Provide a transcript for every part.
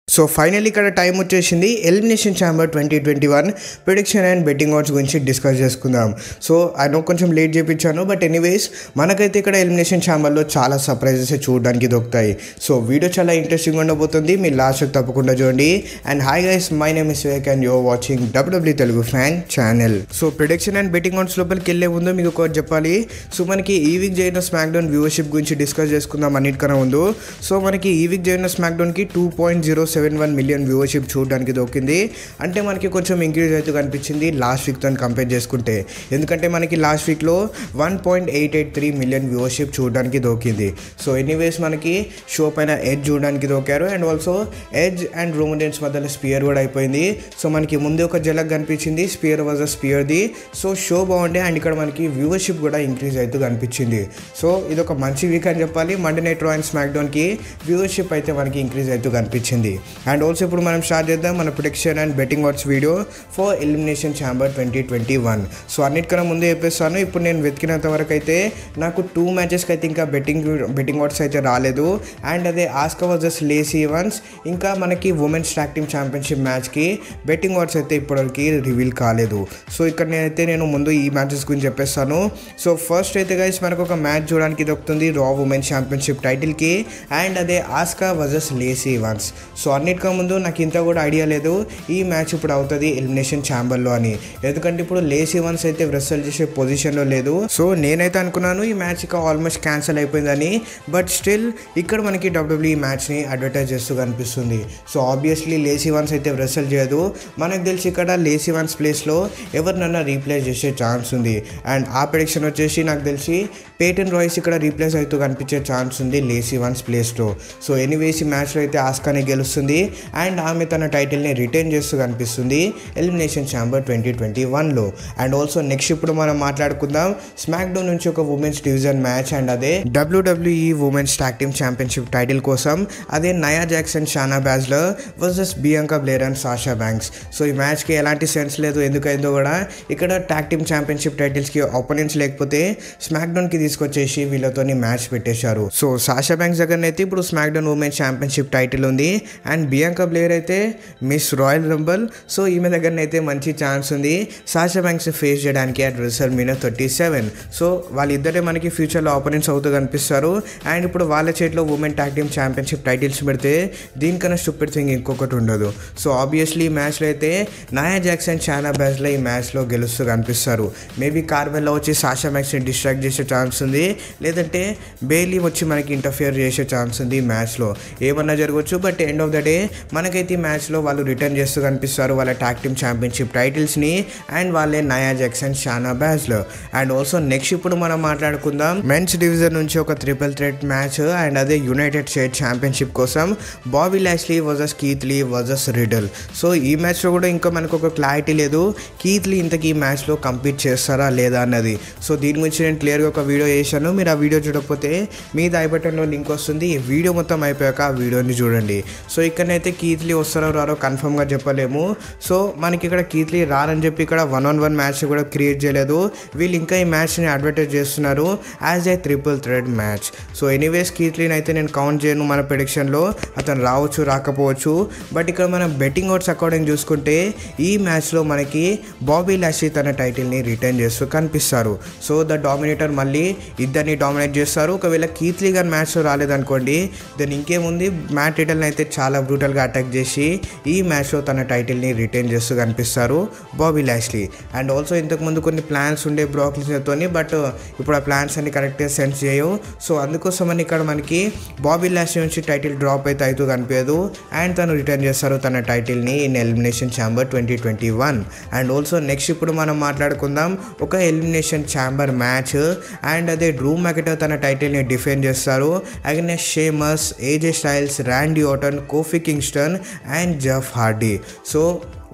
so final ఇక్కడ time వచ్చేసింది elimination chamber twenty twenty one prediction and betting odds గురించి discuss చేసుకుందాం so I కొంచెం లేట్ చేయించాను బట్ ఎనీవేస్ మనకైతే ఇక్కడ ఎలిమినేషన్ ఛాంబర్లో చాలా సర్ప్రైజెస్ చూడడానికి దొరుకుతాయి సో వీడియో చాలా ఇంట్రెస్టింగ్ ఉండబోతుంది మీరు లాస్ట్ తప్పకుండా చూడండి and hi guys my name is Vivek and you're watching WW Telugu fan channel so prediction and betting odds లోపలికి వెళ్ళే ముందు మీకు ఒకటి చెప్పాలి సో మనకి ఈ వీక్ జరిగిన స్మాక్ డౌన్ వ్యూవర్షిప్ గురించి డిస్కస్ చేసుకుందాం అన్నిటికన్నా ముందు సో మనకి ఈ వీక్ జరిగిన స్మాక్ డౌన్కి two point zero seven one million viewership చూడడానికి దొరికింది అంటే మనకి కొంచెం ఇంక్రీజ్ అయితే కనిపించింది లాస్ట్ వీక్తో కంపేర్ చేసుకుంటే ఎందుకంటే మనకి లాస్ట్ వీక్లో one point eight eight three million viewership చూడడానికి దొరికింది సో ఎనీవేస్ మనకి షో పైన ఎడ్జ్ చూడడానికి దొరికారు అండ్ ఆల్సో ఎడ్జ్ అండ్ రోమడెన్స్ మధ్యలో స్పియర్ కూడా అయిపోయింది సో మనకి ముందు ఒక జలక్ కనిపించింది స్పియర్ వాజ్ అ స్పియర్ది సో షో బాగుండే అండ్ ఇక్కడ మనకి వ్యూవర్షిప్ కూడా ఇంక్రీజ్ అవుతూ కనిపించింది సో ఇది ఒక మంచి వీక్ అని చెప్పాలి మండే నైట్ రో అండ్ స్మాక్ డౌన్కి వ్యూవర్షిప్ అయితే మనకి ఇంక్రీజ్ అవుతూ కనిపించింది అండ్ ఆల్సో ఇప్పుడు మనం స్టార్ట్ చేద్దాం మన prediction and betting odds video for elimination chamber twenty twenty one so అన్నిటికన్నా ముందు చెప్పేస్తాను ఇప్పుడు నేను వెతికినంత వరకు అయితే నాకు టూ మ్యాచెస్కి అయితే ఇంకా బెట్టింగ్ బెట్టింగ్ వాట్స్ అయితే రాలేదు అండ్ అదే ఆస్కా వర్సెస్ లేసీ ఈవెంట్స్ ఇంకా మనకి ఉమెన్స్ ట్రాక్ టీమ్ ఛాంపియన్షిప్ మ్యాచ్కి బెట్టింగ్ వాట్స్ అయితే ఇప్పటివరకు రివీల్ కాలేదు సో ఇక్కడ నేనైతే నేను ముందు ఈ మ్యాచెస్ గురించి చెప్పేస్తాను సో ఫస్ట్ అయితే గైస్ మనకు ఒక మ్యాచ్ చూడడానికి దొరుకుతుంది రా ఉమెన్స్ ఛాంపియన్షిప్ టైటిల్కి అండ్ అదే Asuka versus Lacey Evans so అన్నిటికన్నా ముందు నాకు ఇంత కూడా ఐడియా లేదు ఈ మ్యాచ్ ఇప్పుడు అవుతుంది ఎలిమినేషన్ ఛాంబర్లో అని ఎందుకంటే ఇప్పుడు లేసీ వన్స్ అయితే రెసల్ చేసే పొజిషన్లో లేదు సో నేనైతే అనుకున్నాను ఈ మ్యాచ్ ఇక ఆల్మోస్ట్ క్యాన్సిల్ అయిపోయిందని బట్ స్టిల్ ఇక్కడ మనకి డబ్ల్యూబ్ల్యూ ఈ మ్యాచ్ని అడ్వర్టైజ్ చేస్తూ కనిపిస్తుంది సో ఆబ్వియస్లీ లేసీ వన్స్ అయితే రెసల్ చేయదు మనకు తెలిసి ఇక్కడ లేసీ వన్స్ ప్లేస్లో ఎవరినన్నా రీప్లేస్ చేసే ఛాన్స్ ఉంది అండ్ ఆ ప్రెడిక్షన్ వచ్చేసి నాకు తెలిసి పేటన్ రాయ్స్ ఇక్కడ రీప్లేస్ అవుతూ కనిపించే ఛాన్స్ ఉంది లేసీ వన్స్ ప్లేస్లో సో ఎనీవేస్ ఈ మ్యాచ్లో అయితే ఆస్కానే గెలుస్తుంది అండ్ ఆమె తన టైటిల్ని రిటైన్ చేస్తూ కనిపిస్తుంది ఎలిమినేషన్ ఛాంబర్ ట్వంటీ ట్వంటీ వన్లో అండ్ ఆల్సో నెక్స్ట్ ఇప్పుడు మనం మాట్లాడుకుందాం స్మాక్ డౌన్ నుంచి ఒక ఉమెన్స్ డివిజన్ మ్యాచ్ అండ్ అదే WWE women's tag team championship title కోసం అదే Nia Jax Shayna Baszler versus Bianca Belair and Sasha Banks so ఈ మ్యాచ్కి ఎలాంటి సెన్స్ లేదు ఎందుకైందో కూడా ఇక్కడ టాక్ టీమ్ ఛాంపియన్షిప్ టైటిల్స్కి ఒపోనెంట్స్ లేకపోతే స్మాక్ డౌన్కి తీసుకొచ్చేసి వీళ్ళతోని మ్యాచ్ పెట్టేశారు సో సాషా బ్యాంక్స్ దగ్గర అయితే ఇప్పుడు smack down women's championship title ఉంది అండ్ బియాంకా బ్లేర్ అయితే మిస్ రాయల్ రంబల్ సో ఈమె దగ్గర అయితే మంచి ఛాన్స్ ఉంది సాషా బ్యాంక్స్ ఫేస్ చేయడానికి at WrestleMania thirty seven so వాళ్ళిద్దరే మనకి ఫ్యూచర్లో ఆపోనెంట్స్ అవుతూ కనిపిస్తారు అండ్ ఇప్పుడు వాళ్ళ చేతిలో women tag team championship titles పెడితే దీనికన్నా స్టూపిడ్ థింగ్ ఇంకొకటి ఉండదు సో ఆబ్వియస్లీ ఈ మ్యాచ్లో అయితే నాయా జాక్సన్ చానా బ్యాచ్లో ఈ మ్యాచ్లో గెలుస్తూ కనిపిస్తారు మేబీ కార్వెల్లో వచ్చి సాషా మ్యాక్స్ని డిస్ట్రాక్ట్ చేసే ఛాన్స్ ఉంది లేదంటే బెయిలీ వచ్చి మనకి ఇంటర్ఫియర్ చేసే ఛాన్స్ ఉంది ఈ మ్యాచ్లో ఏమన్నా జరగవచ్చు but end of the day మనకైతే ఈ మ్యాచ్లో వాళ్ళు రిటర్న్ చేస్తూ కనిపిస్తారు వాళ్ళ టాక్ టీమ్ ఛాంపియన్షిప్ టైటిల్స్ని అండ్ వాళ్ళే Nia Jax Shayna Baszler and also next ఇప్పుడు మనం మాట్లాడుకుందాం మెన్స్ డివిజన్ నుంచి ఒక ట్రిపుల్ థ్రెట్ మ్యాచ్ అండ్ అదే యునైటెడ్ స్టేట్ ఛాంపియన్షిప్ కోసం Bobby Lashley versus Keith Lee versus Riddle so ఈ మ్యాచ్లో కూడా ఇంకా మనకు ఒక క్లారిటీ లేదు కీత్లీ ఇంతకీ ఈ మ్యాచ్లో కంప్లీట్ చేస్తారా లేదా అన్నది సో దీని గురించి నేను క్లియర్గా ఒక వీడియో చేశాను మీరు ఆ వీడియో చూడకపోతే మీ ఐ బటన్లో లింక్ వస్తుంది ఈ వీడియో మొత్తం అయిపోయాక ఆ వీడియోని చూడండి సో ఇక్కడనైతే కీత్లీ వస్తారో రారో కన్ఫర్మ్గా చెప్పలేము సో మనకి ఇక్కడ కీత్లీ రారని చెప్పి ఇక్కడ వన్ ఆన్ వన్ మ్యాచ్ కూడా క్రియేట్ చేయలేదు వీళ్ళు ఇంకా ఈ మ్యాచ్ని అడ్వర్టైజ్ చేస్తున్నారు as a triple threat match so anyways కీత్లీని అయితే నేను కౌంట్ చేయను మన ప్రెడిక్షన్లో అతను రావచ్చు రాకపోవచ్చు బట్ ఇక్కడ మనం బెట్టింగ్ అవుట్స్ అకార్డింగ్ చూసుకుంటే ఈ మ్యాచ్లో మనకి బాబీ లాషీ తన టైటిల్ని రిటర్న్ చేస్తూ కనిపిస్తారు సో ద డామినేటర్ మళ్ళీ ఇద్దరిని డామినేట్ చేస్తారు ఒకవేళ కీత్లీ గారి మ్యాచ్లో రాలేదనుకోండి దెన్ ఇంకేముంది మ్యాట్ రిటల్ని అయితే చాలా బ్రూటల్గా అటాక్ చేసి ఈ మ్యాచ్లో తన టైటిల్ని రిటైన్ చేస్తూ కనిపిస్తారు బాబీ లాష్లీ అండ్ ఆల్సో ఇంతకుముందు కొన్ని ప్లాన్స్ ఉండే బ్రాక్లిన్తో బట్ ఇప్పుడు ఆ ప్లాన్స్ అన్ని కరెక్ట్గా సెన్స్ చేయవు సో అందుకోసమని ఇక్కడ మనకి బాబీ లాష్లీ నుంచి టైటిల్ డ్రాప్ అయితే అవుతూ కనిపించదు అండ్ తను రిటర్న్ చేస్తారు తన టైటిల్ని in elimination chamber twenty twenty one and also next ఇప్పుడు మనం మాట్లాడుకుందాం ఒక ఎలిమినేషన్ ఛాంబర్ మ్యాచ్ అండ్ అదే డ్రూ మ్యాకెటర్ తన టైటిల్ని డిఫెండ్ చేస్తారు against Sheamus AJ Styles Randy Orton Kofi Kingston and Jeff Hardy so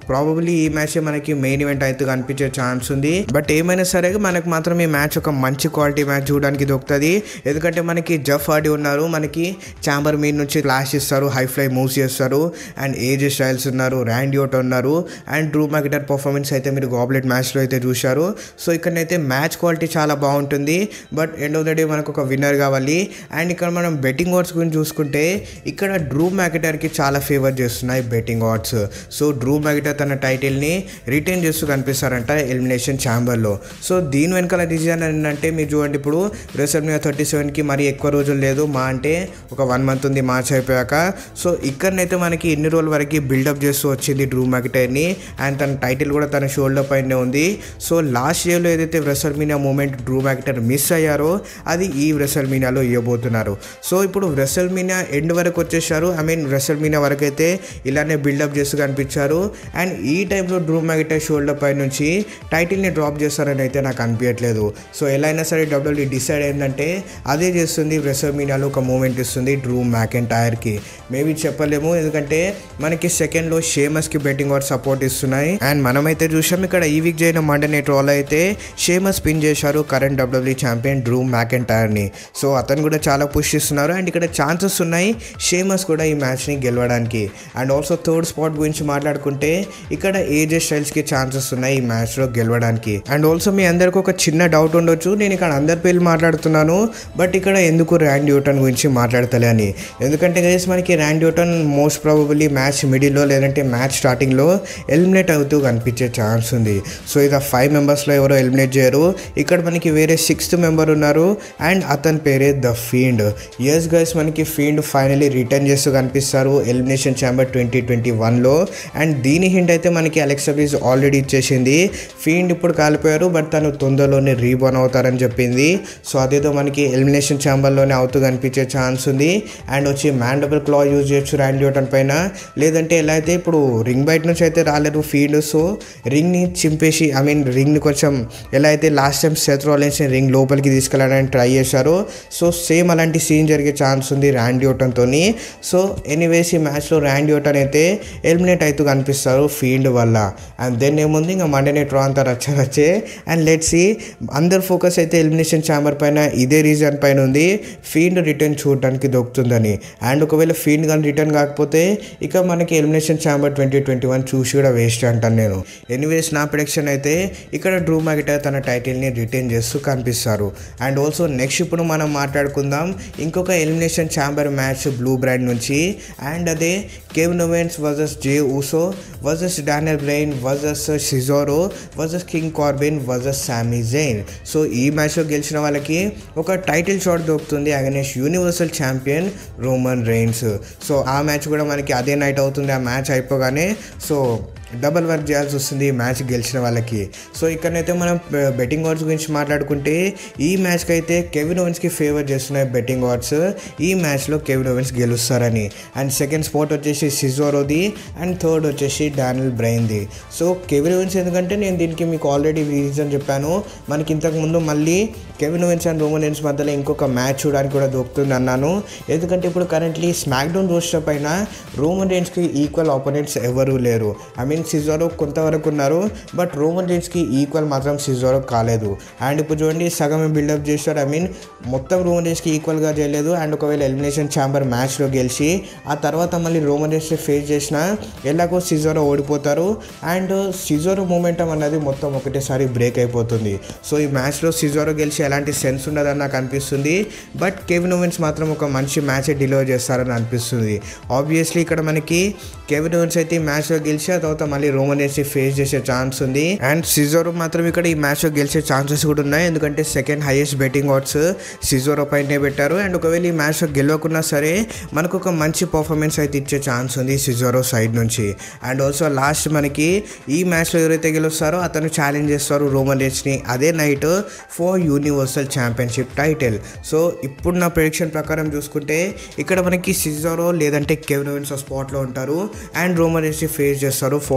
probably ఈ మ్యాచ్ మనకి మెయిన్ ఈవెంట్ అయితే కనిపించే ఛాన్స్ ఉంది బట్ ఏమైనా సరే మనకు మాత్రం ఈ మ్యాచ్ ఒక మంచి క్వాలిటీ మ్యాచ్ చూడడానికి దొరుకుతుంది ఎందుకంటే మనకి జఫ్ ఆడి ఉన్నారు మనకి చాంబర్ మీద నుంచి క్లాష్ ఇస్తారు హై ఫ్లై మూవ్స్ చేస్తారు అండ్ ఏజే స్టైల్స్ ఉన్నారు ర్యాండీ ఓట్ ఉన్నారు అండ్ డ్రూ మ్యాకెటర్ పర్ఫార్మెన్స్ అయితే మీరు గాబ్లెట్ మ్యాచ్లో అయితే చూశారు సో ఇక్కడనైతే మ్యాచ్ క్వాలిటీ చాలా బాగుంటుంది but end of the day మనకు ఒక విన్నర్ కావాలి అండ్ ఇక్కడ మనం బెట్టింగ్ ఆర్డ్స్ గురించి చూసుకుంటే ఇక్కడ డ్రూ మ్యాకెటర్కి చాలా ఫేవర్ చేస్తున్నాయి betting odds so Drew McIntyre తన టైటిల్ని రిటైన్ చేస్తూ కనిపిస్తారంట ఎలిమినేషన్ ఛాంబర్లో సో దీని వెనకాల రీజన్ ఏంటంటే మీరు చూడండి ఇప్పుడు రెసల్మియా థర్టీ సెవెన్కి మరీ ఎక్కువ రోజులు లేదు మా అంటే ఒక వన్ మంత్ ఉంది మార్చ్ అయిపోయాక సో ఇక్కడనైతే మనకి ఎన్ని రోజుల వరకు బిల్డప్ చేస్తూ వచ్చింది డ్రూ మ్యాకెటర్ని అండ్ తన టైటిల్ కూడా తన షోల్డర్ పైనే ఉంది సో లాస్ట్ ఇయర్లో ఏదైతే WrestleMania moment Drew McIntyre miss అయ్యారో అది ఈ రెసల్మినియాలో ఇవ్వబోతున్నారు సో ఇప్పుడు రెసల్మినియా ఎండ్ వరకు వచ్చేసారు ఐ మీన్ రెసల్మినియా వరకు అయితే ఇలానే బిల్డప్ చేస్తూ కనిపించారు అండ్ ఈ టైంలో డ్రూ మ్యాకెటర్ షోల్డర్ పై నుంచి టైటిల్ని డ్రాప్ చేస్తారని అయితే నాకు అనిపించట్లేదు సో ఎలా అయినా సరే డబ్ల్యూడీ డిసైడ్ అయిందంటే అదే చేస్తుంది రెసల్మినియాలో ఒక మూమెంట్ ఇస్తుంది డ్రూ మ్యాకెన్ టైర్కి మేబీ చెప్పలేము ఎందుకంటే మనకి సెకండ్లో షేమస్కి బెట్టింగ్ వారు సపోర్ట్ ఇస్తున్నాయి అండ్ మనమైతే చూసాం ఇక్కడ ఈ వీక్ జరిగిన మండే నైట్ రోల్ అయితే షేమస్ పిన్ చేశారు కరెంట్ డబ్ల్యూడబ్ల్యూ ఛాంపియన్ డ్రూ మ్యాకెన్ టైర్ని సో అతను కూడా చాలా పుష్ ఇస్తున్నారు అండ్ ఇక్కడ ఛాన్సెస్ ఉన్నాయి షేమస్ కూడా ఈ మ్యాచ్ని గెలవడానికి అండ్ ఆల్సో థర్డ్ స్పాట్ గురించి మాట్లాడుకుంటే ఇక్కడ ఏజే స్టైల్స్కి ఛాన్సెస్ ఉన్నాయి ఈ మ్యాచ్లో గెలవడానికి అండ్ ఆల్సో మీ అందరికి ఒక చిన్న డౌట్ ఉండొచ్చు నేను ఇక్కడ అందరి పేర్లు మాట్లాడుతున్నాను బట్ ఇక్కడ ఎందుకు ర్యాండ్ న్యూటన్ గురించి మాట్లాడతలే అని ఎందుకంటే గైస్ మనకి Randy Orton most probably match మిడిల్లో లేదంటే మ్యాచ్ స్టార్టింగ్లో ఎలిమినేట్ అవుతూ కనిపించే ఛాన్స్ ఉంది సో ఇది ఫైవ్ మెంబర్స్లో ఎవరో ఎలిమినేట్ చేయరు ఇక్కడ మనకి వేరే సిక్స్త్ మెంబర్ ఉన్నారు అండ్ అతని పేరే ద ఫీల్డ్ ఎస్ గైస్ మనకి ఫీల్డ్ ఫైనలీ రిటర్న్ చేస్తూ కనిపిస్తారు ఎలిమినేషన్ ఛాంబర్ ట్వంటీ ట్వంటీ వన్లో అండ్ దీని హింట్ అయితే మనకి అలెక్సా బ్రీజ్ ఆల్రెడీ ఇచ్చేసింది ఫీల్డ్ ఇప్పుడు కాలిపోయారు బట్ తను తొందరలోనే రీబోన్ అవుతారని చెప్పింది సో అదేదో మనకి ఎలిమినేషన్ ఛాంబర్లోనే అవుతూ కనిపించే ఛాన్స్ ఉంది అండ్ వచ్చి మ్యాండబుల్ క్లా యూజ్ చేయొచ్చు ర్యాండ్ న్యూటన్ పైన లేదంటే ఎలా అయితే ఇప్పుడు రింగ్ బయట నుంచి అయితే రాలేదు ఫీల్డ్ సో రింగ్ని చింపేసి ఐ మీన్ రింగ్ని కొంచెం ఎలా అయితే లాస్ట్ టైం సెత్ రాలెన్స్ని రింగ్ లోపలికి తీసుకెళ్ళడానికి ట్రై చేశారో సో సేమ్ అలాంటి సీన్ జరిగే ఛాన్స్ ఉంది ర్యాండ్ న్యూటన్తో సో ఎనీవేస్ ఈ మ్యాచ్లో ర్యాండ్ న్యూటన్ అయితే ఎలిమినేట్ అవుతూ కనిపిస్తారు ఫీల్డ్ వల్ల అండ్ దెన్ ఏముంది ఇంకా మండే నైట్ రా అంతా రచ్చ రచ్చే అండ్ లెట్స్ సి అందరు ఫోకస్ అయితే ఎలిమినేషన్ ఛాంబర్ పైన ఇదే రీజన్ పైన ఉంది ఫీల్డ్ రిటర్న్ చూడడానికి దొరుకుతుందని అండ్ ఒకవేళ ఫీల్డ్ కానీ రిటర్న్ కాకపోతే ఇక మనకి elimination chamber twenty twenty one చూసి కూడా వేస్ట్ అంటాను నేను ఎనీవేస్ నా ప్రొడక్షన్ అయితే ఇక్కడ డ్రూ మ్యాగిటర్ తన టైటిల్ని రిటైన్ చేస్తూ కనిపిస్తారు అండ్ ఆల్సో నెక్స్ట్ ఇప్పుడు మనం మాట్లాడుకుందాం ఇంకొక elimination chamber match blue brand నుంచి అండ్ అదే Kevin Owens versus Jey Uso versus Daniel Bryan versus Cesaro versus King Corbin versus Sami Zayn so ఈ మ్యాచ్లో గెలిచిన వాళ్ళకి ఒక టైటిల్ షాట్ దొరుకుతుంది against universal champion Roman Reigns so ఆ match కూడా మనకి అదే నైట్ అవుతుంది ఆ మ్యాచ్ అయిపోగానే సో డబల్ వర్క్ చేయాల్సి వస్తుంది ఈ మ్యాచ్ గెలిచిన వాళ్ళకి సో ఇక్కడనైతే మనం బెట్టింగ్ ఆర్డ్స్ గురించి మాట్లాడుకుంటే ఈ మ్యాచ్కి అయితే కెవిన్ ఓవెన్స్కి ఫేవర్ చేస్తున్నాయి బెట్టింగ్ ఆర్డ్స్ ఈ మ్యాచ్లో కెవిన్ ఓవెన్స్ గెలుస్తారని అండ్ సెకండ్ స్పాట్ వచ్చేసి సిజోరోది అండ్ థర్డ్ వచ్చేసి డానిల్ బ్రైన్ది సో కెవిన్ ఓవెన్స్ ఎందుకంటే నేను దీనికి మీకు ఆల్రెడీ రీజన్ చెప్పాను మనకి ఇంతకు ముందు మళ్ళీ Kevin Owens and Roman Reigns మధ్యలో ఇంకొక మ్యాచ్ చూడడానికి కూడా దొరుకుతుంది అన్నాను ఎందుకంటే ఇప్పుడు కరెంట్లీ స్మాక్ డౌన్ రోస్టర్ పైన రోమన్ రెన్స్కి ఈక్వల్ ఆపోనెంట్స్ ఎవరూ లేరు ఐ మీన్ సిజోరో కొంతవరకు ఉన్నారు బట్ రోమన్ రెన్స్కి ఈక్వల్ మాత్రం సిజోరో కాలేదు అండ్ ఇప్పుడు చూడండి సగమే బిల్డప్ చేశారు ఐ మీన్ మొత్తం రోమన్ రెన్స్కి ఈక్వల్గా చేయలేదు అండ్ ఒకవేళ ఎలిమినేషన్ ఛాంబర్ మ్యాచ్లో గెలిచి ఆ తర్వాత మళ్ళీ రోమన్ రెన్స్ ఫేస్ చేసిన ఎలాగో సిజోరో ఓడిపోతారు అండ్ సిజోరో మూమెంటం అన్నది మొత్తం ఒకటేసారి బ్రేక్ అయిపోతుంది సో ఈ మ్యాచ్లో సిజోరో గెలిచి ఎలాంటి సెన్స్ ఉండదని నాకు అనిపిస్తుంది బట్ కెవిన్ ఓవెన్స్ మాత్రం ఒక మంచి మ్యాచ్ డెలివర్ చేస్తారని అనిపిస్తుంది ఆబ్వియస్లీ ఇక్కడ మనకి కెవిన్ ఓవెన్స్ అయితే ఈ మ్యాచ్లో గెలిచి ఆ తర్వాత మళ్ళీ రోమన్ రెన్స్ ఫేస్ చేసే ఛాన్స్ ఉంది అండ్ సిజోరో మాత్రం ఇక్కడ ఈ మ్యాచ్లో గెలిచే ఛాన్సెస్ కూడా ఉన్నాయి ఎందుకంటే second highest betting odds Cesaro పైనే పెట్టారు అండ్ ఒకవేళ ఈ మ్యాచ్లో గెలవకున్నా సరే మనకు ఒక మంచి పర్ఫార్మెన్స్ అయితే ఇచ్చే ఛాన్స్ ఉంది సిజోరో సైడ్ నుంచి అండ్ ఆల్సో లాస్ట్ మనకి ఈ మ్యాచ్లో ఎవరైతే గెలుస్తారో అతను ఛాలెంజ్ చేస్తారు రోమన్ రెన్స్ని అదే night for universal championship title so ఇప్పుడు నా ప్రిడిక్షన్ ప్రకారం చూసుకుంటే ఇక్కడ మనకి సిజోరో లేదంటే కెవిన్ ఓవెన్స్ స్పాట్లో ఉంటారు అండ్ రోమన్ రెన్స్ని ఫేస్ చేస్తారు for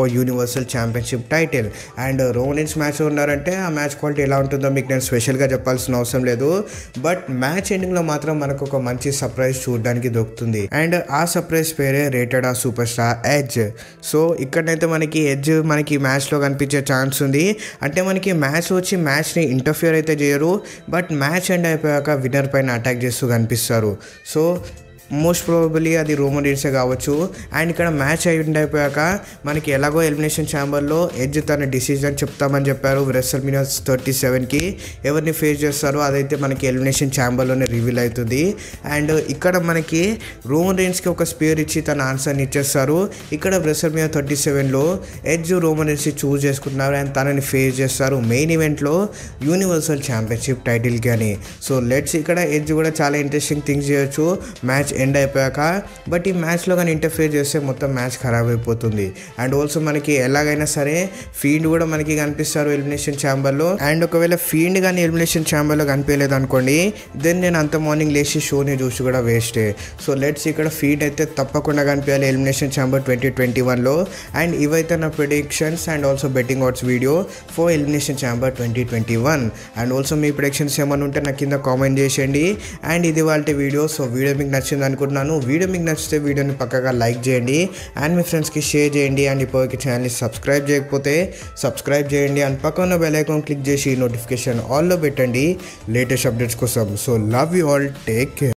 for universal championship title and Roman's match ఉన్నారంటే ఆ మ్యాచ్ క్వాలిటీ ఎలా ఉంటుందో మీకు నేను స్పెషల్గా చెప్పాల్సిన అవసరం లేదు బట్ మ్యాచ్ ఎండింగ్లో మాత్రం మనకు ఒక మంచి సర్ప్రైజ్ చూడడానికి దొరుకుతుంది అండ్ ఆ సర్ప్రైజ్ పేరే రేటెడ్ ఆ సూపర్ స్టార్ ఎడ్జ్ సో ఇక్కడైతే మనకి ఎడ్జ్ మనకి మ్యాచ్లో కనిపించే ఛాన్స్ ఉంది అంటే మనకి మ్యాచ్ వచ్చి మ్యాచ్ని ఇంటర్ఫియర్ అయితే చేయరు బట్ మ్యాచ్ ఎండ్ అయిపోయాక విన్నర్ పైన అటాక్ చేస్తూ కనిపిస్తారు సో మోస్ట్ ప్రాబబుల్లీ అది రోమన్ రీడ్సే కావచ్చు అండ్ ఇక్కడ మ్యాచ్ అయిపోయింది అయిపోయాక మనకి ఎలాగో ఎలిమినేషన్ ఛాంబర్లో ఎడ్జ్ తన డిసిజన్ చెప్తామని చెప్పారు రెసల్ మినియస్ థర్టీ సెవెన్కి ఎవరిని ఫేస్ చేస్తారో అదైతే మనకి ఎలిమినేషన్ ఛాంబర్లోనే రివీల్ అవుతుంది అండ్ ఇక్కడ మనకి రోమన్ రీన్స్కి ఒక స్పేర్ ఇచ్చి తన ఆన్సర్ని ఇచ్చేస్తారు ఇక్కడ రెసల్ మినియా థర్టీ సెవెన్లో ఎడ్జ్ రోమన్ రీన్స్ చూస్ చేసుకుంటున్నారు అండ్ తనని ఫేస్ చేస్తారు మెయిన్ ఈవెంట్లో యూనివర్సల్ ఛాంపియన్షిప్ టైటిల్కి అని సో లెట్స్ ఇక్కడ ఎడ్జ్ కూడా చాలా ఇంట్రెస్టింగ్ థింగ్స్ చేయొచ్చు మ్యాచ్ ఎండ్ అయిపోయాక బట్ ఈ మ్యాచ్లో కానీ ఇంటర్ఫియర్ చేస్తే మొత్తం మ్యాచ్ ఖరాబ్ అయిపోతుంది అండ్ ఆల్సో మనకి ఎలాగైనా సరే ఫీల్డ్ కూడా మనకి కనిపిస్తారు ఎలిమినేషన్ ఛాంబర్లో అండ్ ఒకవేళ ఫీల్డ్ కానీ ఎలిమినేషన్ ఛాంబర్లో కనిపించలేదు అనుకోండి దెన్ నేను అంత మార్నింగ్ లేచి షోని చూసి కూడా వేస్టే సో లెట్స్ ఇక్కడ ఫీడ్ అయితే తప్పకుండా కనిపించాలి ఎలిమినేషన్ ఛాంబర్ ట్వంటీ ట్వంటీ వన్లో అండ్ ఇవైతే నా predictions and also betting odds video for elimination chamber twenty twenty one and also మీ ప్రిడిక్షన్స్ ఏమైనా ఉంటే నాకు కింద కామెంట్ చేసేయండి అండ్ ఇది వాళ్ళ వీడియో సో వీడియో మీకు నచ్చింది అనుకుంటున్నాను వీడియో మీకు నచ్చితే వీడియోని పక్కగా లైక్ చేయండి అండ్ మీ ఫ్రెండ్స్కి షేర్ చేయండి అండ్ ఇప్పటికి ఛానల్ని సబ్స్క్రైబ్ చేయకపోతే సబ్స్క్రైబ్ చేయండి అండ్ పక్కన బెల్ ఐకాన్ క్లిక్ చేసి నోటిఫికేషన్ ఆల్లో పెట్టండి లేటెస్ట్ అప్డేట్స్ కోసం so love you all take care